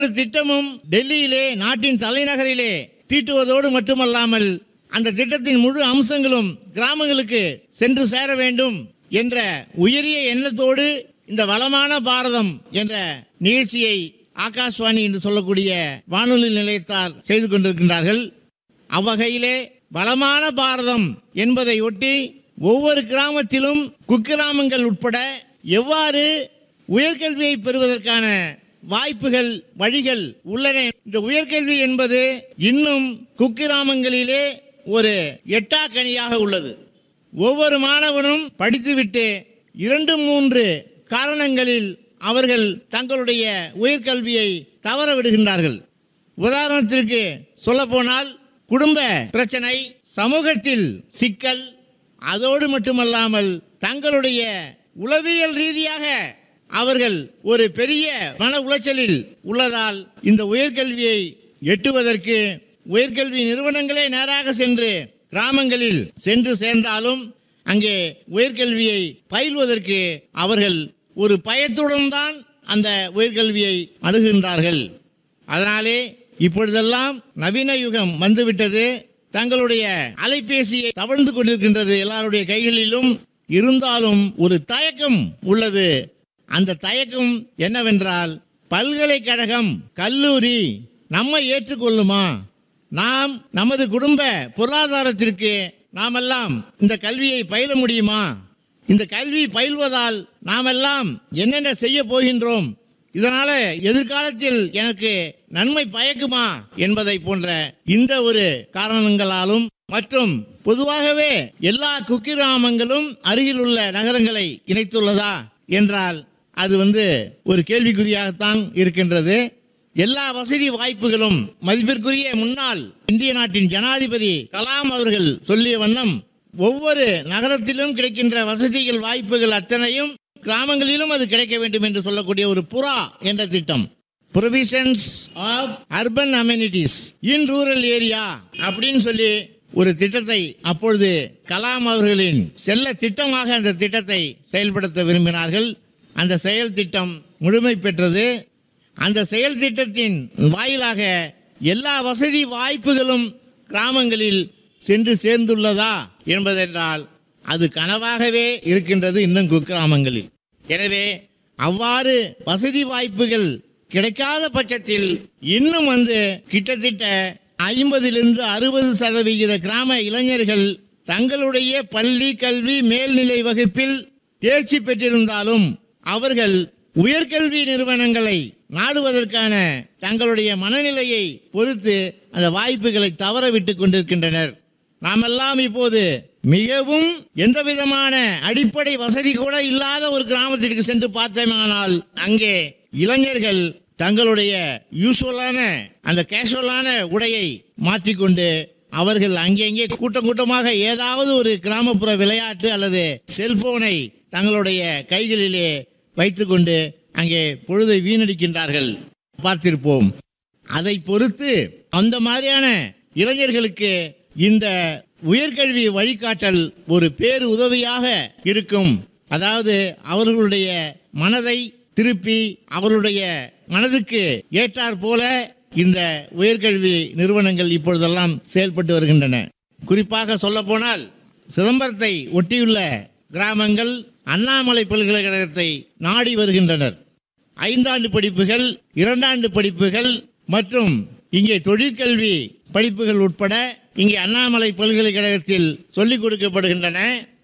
ஒவ்வொரு திட்டமும் டெல்லியிலே நாட்டின் தலைநகரிலே தீட்டுவதோடு மட்டுமல்லாமல் அந்த திட்டத்தின் முழு அம்சங்களும் கிராமங்களுக்கு சென்று சேர வேண்டும் என்ற உயரிய எண்ணத்தோடு இந்த வளமான பாரதம் என்ற நிகழ்ச்சியை ஆகாஷ்வாணி என்று சொல்லக்கூடிய வானொலி நிலையத்தார் செய்து கொண்டிருக்கின்றார்கள் அவ்வகையிலே வளமான பாரதம் என்பதை ஒட்டி ஒவ்வொரு கிராமத்திலும் குக்கிராமங்கள் உட்பட எவ்வாறு உயர்கல்வியை பெறுவதற்கான வாய்ப்புகள் வழிகள் உள்ளன இந்த உயர்கல்வி என்பது இன்னும் குக்கிராமங்களிலே ஒரு எட்டாக்கனியாக உள்ளது ஒவ்வொரு மாணவனும் படித்துவிட்டு இரண்டு மூன்று காரணங்களில் அவர்கள் தங்களுடைய உயர்கல்வியை தவற விடுகின்றார்கள் உதாரணத்திற்கு சொல்லப்போனால் குடும்ப பிரச்சனை சமூகத்தில் சிக்கல் அதோடு மட்டுமல்லாமல் தங்களுடைய உளவியல் ரீதியாக அவர்கள் ஒரு பெரிய மன உளைச்சலில் உள்ளதால் இந்த உயர்கல்வியை எட்டுவதற்கு உயர்கல்வி நிறுவனங்களே நேராக சென்று கிராமங்களில் சென்று சேர்ந்தாலும் அங்கே உயர்கல்வியை பயில்வதற்கு அவர்கள் ஒரு பயத்துடன் தான் அந்த உயர்கல்வியை அணுகுகின்றார்கள் அதனாலே இப்பொழுதெல்லாம் நவீன யுகம் வந்துவிட்டது தங்களுடைய அலைபேசியை தவழ்ந்து கொண்டிருக்கின்றது எல்லாருடைய கைகளிலும் இருந்தாலும் ஒரு தயக்கம் உள்ளது அந்த தயக்கம் என்னவென்றால் பல்கலைக்கழகம் கல்லூரி நம்மை ஏற்றுக்கொள்ளுமா நாம் நமது குடும்ப பொருளாதாரத்திற்கு நாமெல்லாம் இந்த கல்வியை பயில முடியுமா இந்த கல்வி பயில்வதால் நாமெல்லாம் என்னென்ன செய்ய போகின்றோம் இதனால எதிர்காலத்தில் எனக்கு நன்மை பயக்குமா என்பதை போன்ற இந்த ஒரு காரணங்களாலும் மற்றும் பொதுவாகவே எல்லா குக்கிராமங்களும் அருகில் உள்ள நகரங்களை இணைத்துள்ளதா என்றால் அது வந்து ஒரு கேள்விக்குறியாகத்தான் இருக்கின்றது எல்லா வசதி வாய்ப்புகளும் மதிப்பிற்குரிய முன்னாள் இந்திய நாட்டின் ஜனாதிபதி கலாம் அவர்கள் சொல்லிய வண்ணம் ஒவ்வொரு நகரத்திலும் கிடைக்கின்ற வசதிகள் வாய்ப்புகள் அத்தனையும் கிராமங்களிலும் அது கிடைக்க வேண்டும் என்று சொல்லக்கூடிய ஒரு புறா என்ற திட்டம் provisions of urban amenities in rural area அப்படின்னு சொல்லி ஒரு திட்டத்தை அப்பொழுது கலாம் அவர்களின் செல்ல திட்டமாக அந்த திட்டத்தை செயல்படுத்த விரும்பினார்கள் அந்த செயல் திட்டம் முழுமை பெற்றது அந்த செயல் திட்டத்தின் வாயிலாக எல்லா வசதி வாய்ப்புகளும் கிராமங்களில் சென்று சேர்ந்துள்ளதா என்பதென்றால் அது கனவாகவே இருக்கின்றது இன்னும் குக்கிராமங்களில் எனவே அவ்வாறு வசதி வாய்ப்புகள் கிடைக்காத பட்சத்தில் இன்னும் வந்து கிட்டத்தட்ட ஐம்பதிலிருந்து அறுபது சதவிகித கிராம இளைஞர்கள் தங்களுடைய பள்ளி கல்வி மேல்நிலை வகுப்பில் தேர்ச்சி பெற்றிருந்தாலும் அவர்கள் உயர்கல்வி நிறுவனங்களை நாடுவதற்கான தங்களுடைய மனநிலையை பொறுத்து அந்த வாய்ப்புகளை தவற விட்டுக் கொண்டிருக்கின்றனர் நாமெல்லாம் இப்போது மிகவும் எந்த விதமான அடிப்படை வசதி கூட இல்லாத ஒரு கிராமத்திற்கு சென்று பார்த்தோமானால் அங்கே இளைஞர்கள் தங்களுடைய யூஸ்வலான அந்த கேஷுவலான உடையை மாற்றிக்கொண்டு அவர்கள் அங்கங்கே கூட்டம் கூட்டமாக ஏதாவது ஒரு கிராமப்புற விளையாட்டு அல்லது செல்போனை தங்களுடைய கைகளிலே வைத்துக்கொண்டு அங்கே பொழுதை வீணடிக்கின்றார்கள் பார்த்திருப்போம் அதை பொறுத்து அந்த மாதிரியான இளைஞர்களுக்கு இந்த உயர்கல்வி வழிகாட்டல் ஒரு பேரு உதவியாக இருக்கும் அதாவது அவர்களுடைய மனதை திருப்பி அவர்களுடைய மனதுக்கு ஏற்றாற் போல இந்த உயர்கல்வி நிறுவனங்கள் இப்பொழுதெல்லாம் செயல்பட்டு வருகின்றன குறிப்பாக சொல்ல போனால் சிதம்பரத்தை ஒட்டியுள்ள கிராமங்கள் அண்ணாமலை பல்கலைக்கழகத்தை நாடி வருகின்றனர் ஐந்தாண்டு படிப்புகள் இரண்டாண்டு படிப்புகள் மற்றும் இங்கே தொழிற்கல்வி படிப்புகள் உட்பட இங்கே அண்ணாமலை பல்கலைக்கழகத்தில் சொல்லிக் கொடுக்கப்படுகின்றன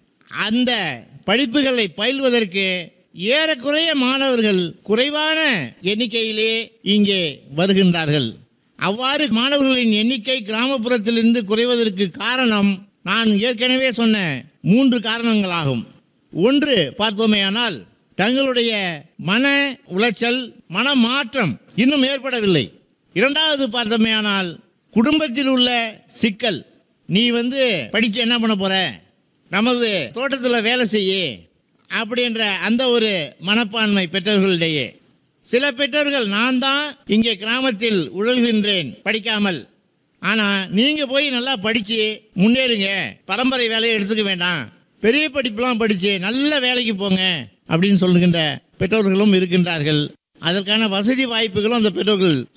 அந்த படிப்புகளை பயில்வதற்கு ஏறக்குறைய மாணவர்கள் குறைவான எண்ணிக்கையிலே இங்கே வருகின்றார்கள் அவ்வாறு மாணவர்களின் எண்ணிக்கை கிராமப்புறத்திலிருந்து குறைவதற்கு காரணம் நான் ஏற்கனவே சொன்ன மூன்று காரணங்களாகும் ஒன்று பார்த்தோமேயானால் தங்களுடைய மன உளைச்சல் மன மாற்றம் இன்னும் ஏற்படவில்லை இரண்டாவது பார்த்தோமேயானால் குடும்பத்தில் உள்ள சிக்கல் நீ வந்து படிச்சு என்ன பண்ண போற நமது தோட்டத்தில் வேலை செய்ய அப்படின்ற அந்த ஒரு மனப்பான்மை பெற்றோர்களிடையே சில பெற்றோர்கள் நான் தான் இங்கே கிராமத்தில் உழல்கின்றேன் படிக்காமல் ஆனால் நீங்கள் போய் நல்லா படித்து முன்னேறுங்க பரம்பரை வேலையை எடுத்துக்க வேண்டாம் பெரிய படிப்புலாம் படித்து நல்ல வேலைக்கு போங்க அப்படின்னு சொல்லுகின்ற பெற்றோர்களும் இருக்கின்றார்கள் அதற்கான வசதி வாய்ப்புகளும் அந்த பெற்றோர்கள்